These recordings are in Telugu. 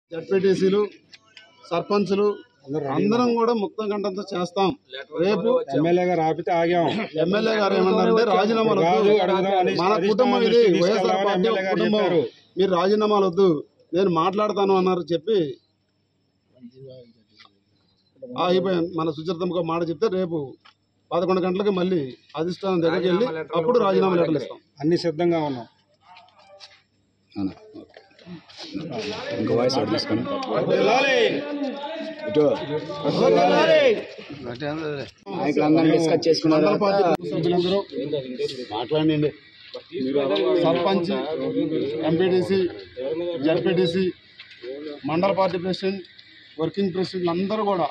జడ్పీటీసీలు సర్పంచులు అందరం కూడా ముక్త కంఠంతో చేస్తాం రేపు ఎమ్మెల్యే గారు ఆపితే ఆగాం ఎమ్మెల్యే గారు ఏమన్నారంటే రాజీనామాలు రాజు వద్దు. అడుగుదాం అని మన అధిష్టానం కుటుంబం ఇది దృష్టికి వైఎస్ఆర్ తీసుకెళ్లాలని పార్టీ ఎమ్మెల్యే గారు కుటుంబం చెప్పారు. మీరు రాజీనామాలు వద్దు నేను మాట్లాడతాను అన్నారు చెప్పి ఆ, అయిపోయింది మన సుచరితమ్మకు మాట చెప్తే రేపు పదకొండు గంటలకి మళ్ళీ అధిష్టానం దగ్గరికి వెళ్ళి అప్పుడు రాజీనామా లెటర్లు ఇస్తాం అన్ని సిద్ధంగా ఉన్నాం ఇంకో వాయిస్ ఒకటి తీసుకొని వెళ్ళాలి. ఇటు నాయకులందరినీ డిస్కస్ చేసుకున్నారు మండల పార్టీ సభ్యులందరూ మాట్లాడండి సర్పంచ్ ఎంపీటీసీ జడ్పీటీసీ మండల పార్టీ ప్రెసిడెంట్ వర్కింగ్ ప్రెసిడెంట్లు అందరూ కూడా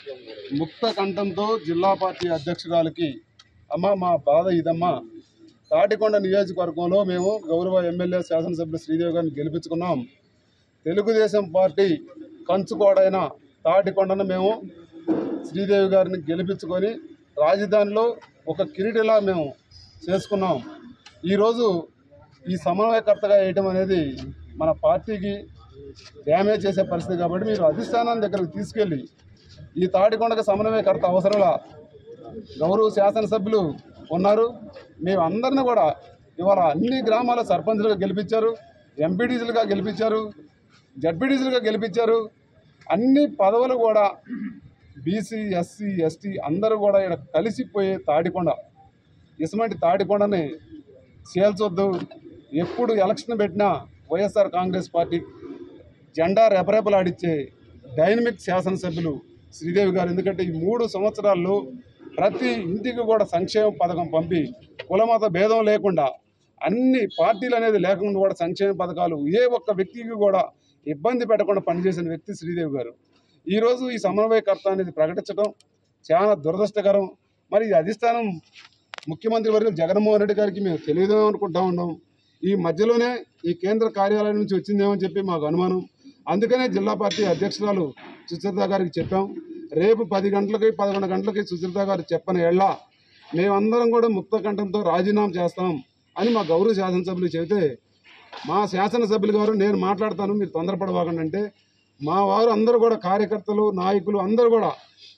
ముక్త కంఠంతో జిల్లా పార్టీ అధ్యక్షురాలకి అమ్మ మా బాధ ఇదమ్మా తాటికొండ నియోజకవర్గంలో మేము గౌరవ ఎమ్మెల్యే శాసనసభ్యులు శ్రీదేవి గారిని గెలిపించుకున్నాం తెలుగుదేశం పార్టీ కంచుకోడైన తాటికొండను మేము శ్రీదేవి గారిని గెలిపించుకొని రాజధానిలో ఒక కిరీటిలా మేము చేసుకున్నాం ఈరోజు ఈ సమన్వయకర్తగా వేయటం అనేది మన పార్టీకి డ్యామేజ్ చేసే పరిస్థితి కాబట్టి మీరు అధిష్టానాన్ని దగ్గరకు తీసుకెళ్ళి ఈ తాటికొండకు సమన్వయకర్త అవసరంలా గౌరవ శాసనసభ్యులు ఉన్నారు మేము అందరిని కూడా ఇవాళ అన్ని గ్రామాల సర్పంచులుగా గెలిపించారు ఎంపీటీసీలుగా గెలిపించారు జడ్పీటీసీలుగా గెలిపించారు అన్ని పదవులు కూడా బీసీ ఎస్సీ ఎస్టీ అందరూ కూడా ఇక్కడ కలిసిపోయే తాడికొండ ఇసుమంటి తాడికొండని చేల్చొద్దు ఎప్పుడు ఎలక్షన్ పెట్టినా వైఎస్ఆర్ కాంగ్రెస్ పార్టీ జెండా రెపరెపలాడిచ్చే డైనమిక్ శాసనసభ్యులు శ్రీదేవి గారు ఎందుకంటే ఈ మూడు సంవత్సరాల్లో ప్రతి ఇంటికి కూడా సంక్షేమ పథకం పంపి కులమత భేదం లేకుండా అన్ని పార్టీలు అనేది లేకుండా కూడా సంక్షేమ పథకాలు ఏ ఒక్క వ్యక్తికి కూడా ఇబ్బంది పెట్టకుండా పనిచేసిన వ్యక్తి శ్రీదేవి గారు ఈరోజు ఈ సమన్వయకర్త అనేది ప్రకటించడం చాలా దురదృష్టకరం మరి ఈ అధిష్టానం ముఖ్యమంత్రి వర్యులు జగన్మోహన్ రెడ్డి గారికి మేము తెలియదేమో అనుకుంటా ఉన్నాం ఈ మధ్యలోనే ఈ కేంద్ర కార్యాలయం నుంచి వచ్చిందేమో అని చెప్పి మాకు అనుమానం అందుకనే జిల్లా పార్టీ అధ్యక్షురాలు సుచరిత గారికి చెప్పాం రేపు పది గంటలకి పదకొండు గంటలకి సుచరిత గారు చెప్పని ఎళ్ళ మేమందరం కూడా ముక్త కంఠంతో రాజీనామా చేస్తాం అని మా గౌరవ శాసనసభ్యులు చెబితే మా శాసనసభ్యులు గారు నేను మాట్లాడతాను మీరు తొందరపడవాకండి అంటే మా వారు అందరూ కూడా కార్యకర్తలు నాయకులు అందరూ కూడా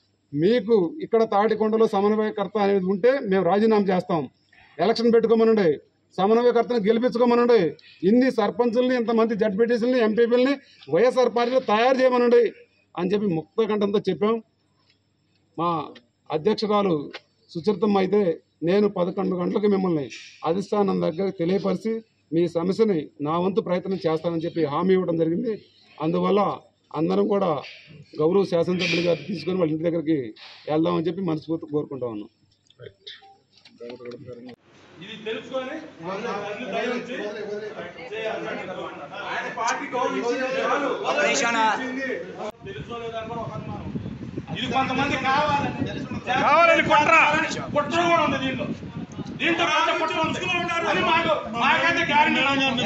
మీకు ఇక్కడ తాటికొండలో సమన్వయకర్త అనేది ఉంటే మేము రాజీనామా చేస్తాం ఎలక్షన్ పెట్టుకోమనండి సమన్వయకర్తను గెలిపించుకోమనండి ఇన్ని సర్పంచుల్ని ఇంతమంది జడ్పీటీసీలని ఎంపీపీలని వైఎస్ఆర్ పార్టీలో తయారు చేయమనండి అని చెప్పి ముక్త కంఠంతో చెప్పాం మా అధ్యక్షురాలు సుచరితమ్మ అయితే నేను పదకొండు గంటలకు మిమ్మల్ని అధిష్టానం దగ్గర తెలియపరిచి మీ సమస్యని నా వంతు ప్రయత్నం చేస్తానని చెప్పి హామీ ఇవ్వడం జరిగింది అందువల్ల అందరం కూడా గౌరవ శాసనసభ్యులు గారు తీసుకొని వాళ్ళ ఇంటి దగ్గరికి వెళ్దామని చెప్పి మనస్ఫూర్తి కోరుకుంటా ఉన్నాం ఇది తెలుసుకొని అన్ని దయించి చేయాలి. ఆయన పార్టీ గౌరవించింది చాలు. తెలుసో లేదో అని కూడా ఒక అనుమానం. ఇది కొంతమంది కావాలని కావాలని కుట్ర కుట్ర కూడా ఉంది దీంట్లో దీంట్లో కొంత కుట్ర ఉంది అది మాకు మాకైతే గ్యారంటీ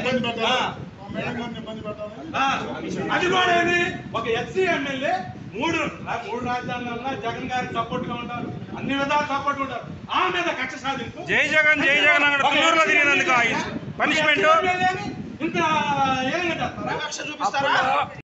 అది కూడా ఏంది ఒక ఎస్సీ ఎమ్మెల్యే మూడు ఆ మూడు రాజధానులన్నా జగన్ గారికి సపోర్ట్ గా ఉంటారు అన్ని విధాలు సపోర్ట్ ఉంటారు ఆ మీద కక్ష సాధింపు జై జగన్ జై జగన్ అక్కడ తుమ్మూరులో తిరిగినందుకు పనిష్మెంట్ ఇంత ఏమైనా చేస్తారా